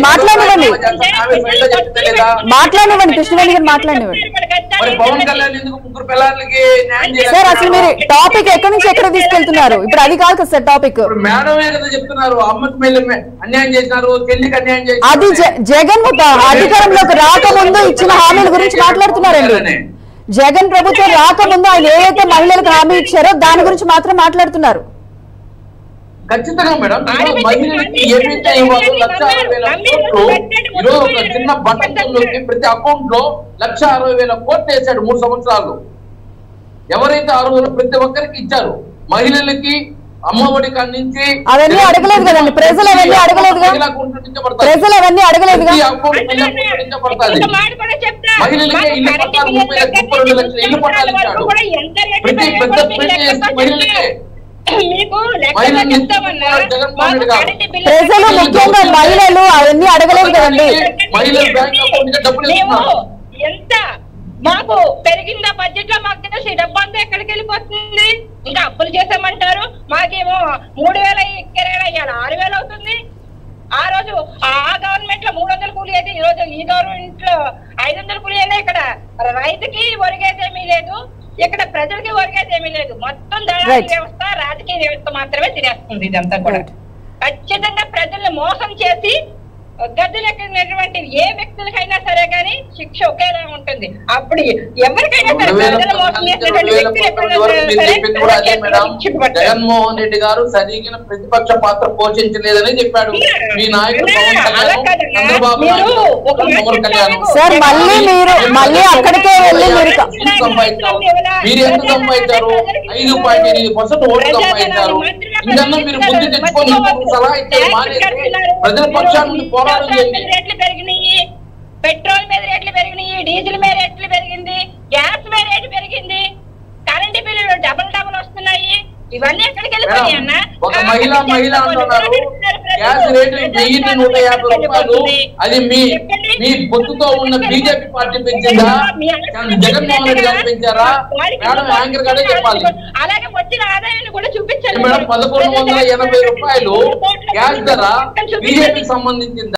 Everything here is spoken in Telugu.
మాట్లాడనివ్వండి ఆమె స్వయంగా చెప్తుంది కదా. మాట్లాడనివ్వండి కృష్ణవేణి గారు మాట్లాడనివ్వండి మరి పవన్ కళ్యాణ్ ఎందుకు ముగ్గురు పిల్లలకి న్యాయం సార్ అసలు మీరు చేయలేకపోతున్నాడు? టాపిక్ ఎక్కడి నుంచి ఎక్కడ తీసుకెళ్తున్నారు ఇప్పుడు అది కాదు కదా సార్ టాపిక్ ఇప్పుడు మేడమే కదా చెప్తున్నారు అమ్మకి మళ్ళీ అన్యాయం చేసినారు చెల్లికి అన్యాయం చేసినారు అది జ- జగన్ ఒక అధికారంలోకి రాకముందు ఇచ్చిన హామీల గురించి మాట్లాడుతున్నారండి జగన్ ప్రభుత్వం రాకముందు ఆయన ఏదైతే మహిళలకు హామీ ఇచ్చారో దాని గురించి మాత్రం మాట్లాడుతున్నారు ఖచ్చితంగా మేడం ఆడబిడ్డకి మహిళలకి అన్ని ఏమైతే ఇవ్వాలో లక్ష అరవై వేల నమ్మి కోట్లు పెట్టండి, ఈరోజు ఒక ముట్టుకోలేదు. చిన్న బట్టలకి ప్రతి అకౌంట్ లో లక్ష అరవై వేల కోట్లు వేశాడు మూడు సంవత్సరాలు ఎవరైతే అర్హులు ప్రతి ఒక్కరికి ఇచ్చారు మహిళలకి అమ్మఒడి నుంచి అవన్నీ అడగలేదు కదండి. ప్రజలు అవన్నీ అడగలేదుగా. మహిళా అకౌంట్ నుంచి పడతాయి. ప్రజలు అవన్నీ అడగలేదుగా ప్రతి అకౌంట్ మహిళా అకౌంట్ నుంచి పడతాది ఇంకొక మాట కూడా చెప్తా. మహిళలకే మాకు ఇల్లు కరెంటు పట్టాలు బిల్లు ముప్పై లక్షలు, దగ్గర ముప్పై రెండు నుంచి లక్షలు ఇల్లు పట్టాలు వరకు ఇచ్చాడు. కూడా ఎంత రేట్లు ప్రతి పెరిగాయో పెద్ద కూడా మీకు పెళ్లి చేసిన లెక్క మహిళలకే. మీకు లెక్కగా మహిళల్ని చెప్తామన్నా జగన్మోహన్ రెడ్డి మాకు గారు. కరెంటు బిల్లు ప్రజలు దగ్గర ముఖ్యంగా మహిళలు అవన్నీ అడగలేదు కదండి మహిళల బ్యాంక్ అకౌంట్ కి డబ్బులు మేము ఇస్తున్నారు. ఎంత మాకు పెరిగిందా బడ్జెట్ లో మాకు తెలిసి ఈ డబ్బు అంతా ఎక్కడికి వెళ్ళిపోతుంది ఇంకా అప్పులు చేసామంటారు మాకేమో మూడు వేల ఇరవై అయ్యాలి ఆరు వేలు అవుతుంది ఆ రోజు ఆ గవర్నమెంట్ లో మూడు వందల కూలి అయితే ఈ రోజు ఈ గవర్నమెంట్ లో ఐదు వందల కూలి అయినా ఇక్కడ రైతుకి ఒరిగేది ఏమీ లేదు ఇక్కడ ప్రజలకి ఒరిగేది ఏమీ లేదు మొత్తం దళారీ Right. వ్యవస్థ రాజకీయ వ్యవస్థ మాత్రమే తినేస్తుంది ఇదంతా కూడా Right. ఖచ్చితంగా ప్రజల్ని మోసం చేసి గద్దెలెక్కినటువంటి ఏ వ్యక్తులకైనా సరే కానీ శిక్ష ఒకేలా ఉంటుంది అప్పుడు ఎవరికైనా సరే రెండు వేల ప్రజలు మోసం పద్నాలుగు, చేసినటువంటి రెండు వేల వ్యక్తులు పంతొమ్మిది వరకు ఎప్పుడైనా మీరు సరే చెప్పింది కూడా అదే మేడం శిక్ష పడతారు. జగన్మోహన్ రెడ్డి గారు సరిగిన ప్రతిపక్ష పాత్ర పోషించలేదని చెప్పాడు మీ నాయకుడు పవన్ అలా కళ్యాణ్ కాదన్నా. చంద్రబాబు మీరు నాయుడు ఒక మాట పవన్ కళ్యాణ్ చెప్తాను. సార్ మళ్ళీ మీరు మళ్ళీ అక్కడికే వెళ్ళి మీరు క- ఎంత సంపాదించారు మీరు ఎంత సంపాదించారు ఐదు పాయింట్ ఎనిమిది పర్సెంట్ ఓట్లు సంపాదించారు ఇంకన్నా మీరు బుద్ధి తెచ్చుకొని ఇంకొక సలహా ఇచ్చేది మానేసి ప్రజల పక్షాన్ని నుండి పోరాటం చేయండి రేట్లు పెరిగినాయి పెట్రోల్ మీద రేట్లు పెరిగినాయి డీజిల్ మీద రేట్లు పెరిగింది గ్యాస్ మీద రేటు పెరిగింది కరెంట్ బిల్లులు డబుల్ డబుల్ వస్తున్నాయి ఇవన్నీ ఎక్కడికి వెళ్ళిపోయాయి అన్న ఒక మహిళ మహిళ అంటున్నారు గ్యాస్ రేటు వెయ్యి నూట యాభై రూపాయలు అది మీ మీ పొత్తుతో ఉన్న బీజేపీ పార్టీ పెంచిందా జగన్మోహన్ రెడ్డి గారు పెంచారా మేడం యాంకర్ గారే చెప్పాలి అలాగే వచ్చిన ఆదాయాన్ని కూడా చూపించాలి మేడం పదకొండు వందల ఎనభై రూపాయలు గ్యాస్ ధర బీజేపీకి సంబంధించింది